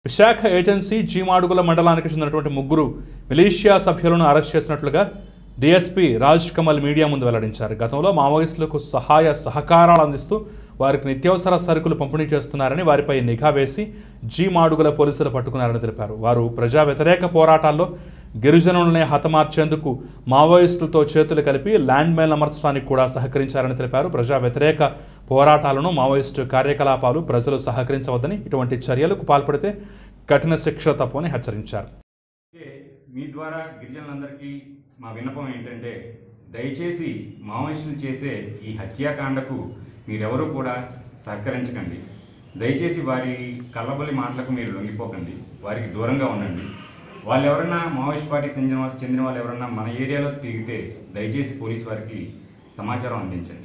Visakha agency G Madugula మండలానికి చెందినటువంటి ముగ్గురు మిలీషియా సభ్యులను అరెస్ట్ చేసినట్లుగా డీఎస్పీ రాజ్ కమల్ మీడియా ముందు వెల్లడించారు గతంలో మావోయిస్టులకు సహాయ సహకారాలు అందిస్తూ వారికి నిత్యావసర సరుకులు పంపిణీ చేస్తున్నారని వారిపై నిఘా వేసి జీమాడుగుల పోలీసులు పట్టుకున్నారని తెలిపారు వారు ప్రజా వ్యతిరేక పోరాటాల్లో గిరిజనులనే హతమార్చేందుకు మావోయిస్టులతో చేతులు కలిపి ల్యాండ్ మైల్ అమర్చడానికి కూడా సహకరించారని తెలిపారు ప్రజా వ్యతిరేక పోరాటాలను మావోయిస్టు కార్యకలాపాలు ప్రజలు సహకరించవద్దని ఇటువంటి చర్యలకు పాల్పడితే కఠిన శిక్ష తప్పని హెచ్చరించారు అయితే మీ ద్వారా గిరిజనులందరికీ మా విన్నపం ఏంటంటే దయచేసి మావోయిస్టులు చేసే ఈ హత్యాకాండకు మీరెవరూ కూడా సహకరించకండి దయచేసి వారి కళ్ళబొల్లి మాటలకు మీరు లొంగిపోకండి వారికి దూరంగా ఉండండి వాళ్ళు ఎవరైనా మావోయిస్ట్ పార్టీకి చెందిన చెందిన వాళ్ళు ఎవరైనా మన ఏరియాలో తిరిగితే దయచేసి పోలీస్ వారికి సమాచారం అందించండి